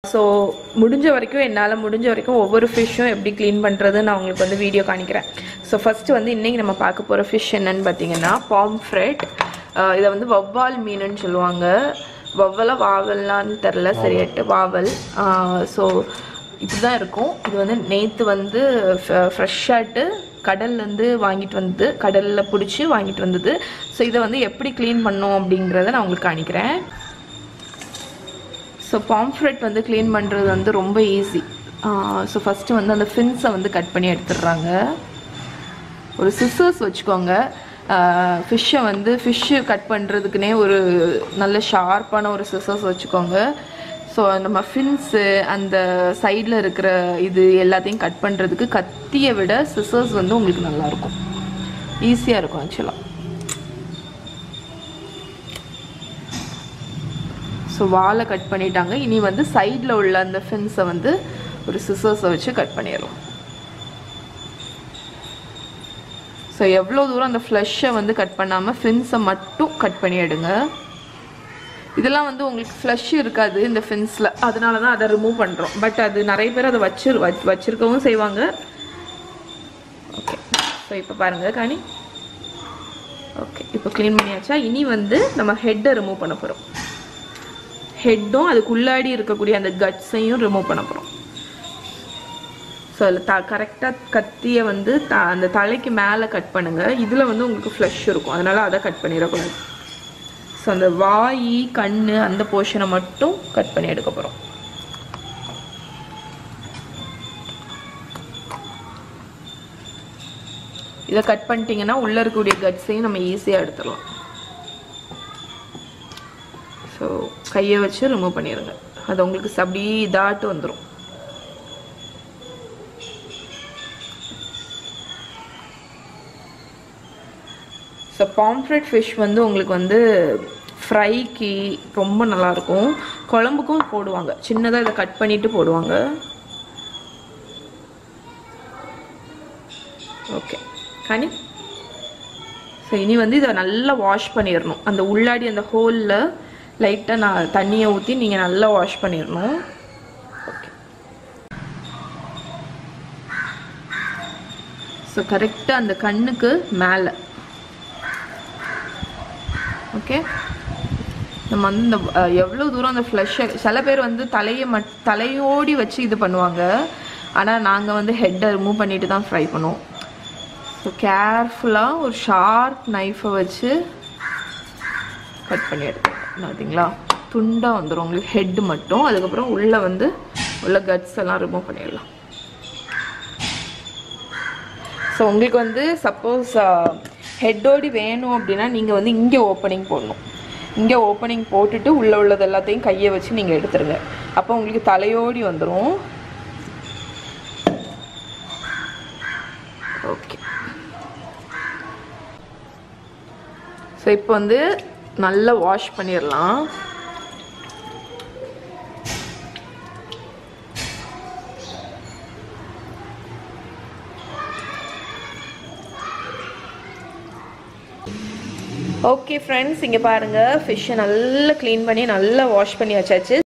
so முடிஞ்ச வரைக்கும் என்னால் முடிஞ்ச வரைக்கும் ஒவ்வொரு ஃபிஷ்ஷும் எப்படி க்ளீன் பண்ணுறது நான் உங்களுக்கு வந்து வீடியோ காணிக்கிறேன் ஸோ ஃபஸ்ட்டு வந்து இன்றைக்கி நம்ம பார்க்க போகிற ஃபிஷ் என்னன்னு பார்த்தீங்கன்னா பாம்ஃப்ரெட் இதை வந்து வவ்வால் மீனுன்னு சொல்லுவாங்க வவ்வலா வாவல்லான்னு தெரில சரியாட்டு வாவல் ஸோ இப்படி தான் இருக்கும் இது வந்து நேற்று வந்து ஃப்ரெஷ்ஷாட்டு கடல்லேருந்து வாங்கிட்டு வந்து கடலில் பிடிச்சி வாங்கிட்டு வந்தது ஸோ இதை வந்து எப்படி க்ளீன் பண்ணோம் அப்படிங்கிறத நான் உங்களுக்கு காணிக்கிறேன் ஸோ பாம்ஃப்ரெட் வந்து க்ளீன் பண்ணுறது வந்து ரொம்ப ஈஸி ஸோ ஃபஸ்ட்டு வந்து அந்த ஃபின்ஸை வந்து கட் பண்ணி எடுத்துடுறாங்க ஒரு சிசர்ஸ் வச்சுக்கோங்க ஃபிஷ்ஷை வந்து ஃபிஷ்ஷு கட் பண்ணுறதுக்குனே ஒரு நல்ல ஷார்ப்பான ஒரு சிசர்ஸ் வச்சுக்கோங்க ஸோ நம்ம ஃபின்ஸு அந்த சைடில் இருக்கிற இது எல்லாத்தையும் கட் பண்ணுறதுக்கு கத்தியை விட சிசர்ஸ் வந்து உங்களுக்கு நல்லாயிருக்கும் ஈஸியாக இருக்கும் ஆக்சுவலாக ஸோ வாலை கட் பண்ணிட்டாங்க இனி வந்து சைடில் உள்ள அந்த ஃபின்ஸை வந்து ஒரு சிசர்ஸை வச்சு கட் பண்ணிடலாம் ஸோ எவ்வளோ தூரம் அந்த ஃப்ளஷ்ஷை வந்து கட் பண்ணாமல் ஃபின்ஸை மட்டும் கட் பண்ணி எடுங்க இதெல்லாம் வந்து உங்களுக்கு ஃப்ளஷ் இருக்காது இந்த ஃபின்ஸில் அதனால தான் அதை ரிமூவ் பண்ணுறோம் பட் அது நிறைய பேர் அதை வச்சு வச்சிருக்கவும் செய்வாங்க ஓகே ஸோ இப்போ பாருங்கள் காணி ஓகே இப்போ க்ளீன் பண்ணியாச்சா இனி வந்து நம்ம ஹெட்டை ரிமூவ் பண்ண போகிறோம் ஹெட்டும் அதுக்குள்ளாடி இருக்கக்கூடிய அந்த கட்ஸையும் ரிமூவ் பண்ண போகிறோம் ஸோ அதில் த கரெக்டாக கத்தியை வந்து த அந்த தலைக்கு மேலே கட் பண்ணுங்கள் இதில் வந்து உங்களுக்கு ஃப்ளஷ் இருக்கும் அதனால் அதை கட் பண்ணிடக்கூடாது ஸோ அந்த வாய் கண் அந்த போர்ஷனை மட்டும் கட் பண்ணி எடுக்க போகிறோம் இதை கட் பண்ணிட்டீங்கன்னா உள்ளே இருக்கக்கூடிய கட்ஸையும் நம்ம ஈஸியாக எடுத்துடலாம் ஸோ கையை வச்சு ரிமூவ் பண்ணிடுங்க அது உங்களுக்கு அப்படி இதாட்டு வந்துடும் ஸோ பாம்ஃப்ரெட் ஃபிஷ் வந்து உங்களுக்கு வந்து ஃப்ரைக்கு ரொம்ப நல்லாயிருக்கும் குழம்புக்கும் போடுவாங்க சின்னதாக இதை கட் பண்ணிவிட்டு போடுவாங்க ஓகே கனி ஸோ இனி வந்து இதை நல்லா வாஷ் பண்ணிடணும் அந்த உள்ளாடி அந்த ஹோலில் லைட்டாக நான் தண்ணியை ஊற்றி நீங்கள் நல்லா வாஷ் பண்ணிடணும் ஓகே ஸோ கரெக்டாக அந்த கண்ணுக்கு மேலே ஓகே நம்ம வந்து இந்த எவ்வளோ தூரம் அந்த ஃப்ளஷ்ஷை சில பேர் வந்து தலையை மட் தலையோடி வச்சு இது பண்ணுவாங்க ஆனால் நாங்கள் வந்து ஹெட்டை ரிமூவ் பண்ணிட்டு தான் ஃப்ரை பண்ணுவோம் ஸோ கேர்ஃபுல்லாக ஒரு ஷார்ப் நைஃபை வச்சு கட் பண்ணி எடுத்துக்கோங்க பார்த்தீங்களா துண்டாக வந்துடும் உங்களுக்கு ஹெட்டு மட்டும் அதுக்கப்புறம் உள்ளே வந்து உள்ள கட்ஸ் எல்லாம் ரிமூவ் பண்ணிடலாம் ஸோ உங்களுக்கு வந்து சப்போஸ் ஹெட்டோடி வேணும் அப்படின்னா நீங்கள் வந்து இங்கே ஓப்பனிங் போடணும் இங்கே ஓப்பனிங் போட்டுட்டு உள்ளே உள்ளது எல்லாத்தையும் கையை வச்சு நீங்கள் எடுத்துருங்க அப்போ உங்களுக்கு தலையோடி வந்துடும் ஓகே ஸோ இப்போ வந்து நல்லா வாஷ் பண்ணிடலாம் ஓகே ஃப்ரெண்ட்ஸ் இங்கே பாருங்கள் ஃபிஷ்ஷை நல்லா க்ளீன் பண்ணி நல்லா வாஷ் பண்ணி வச்சாச்சு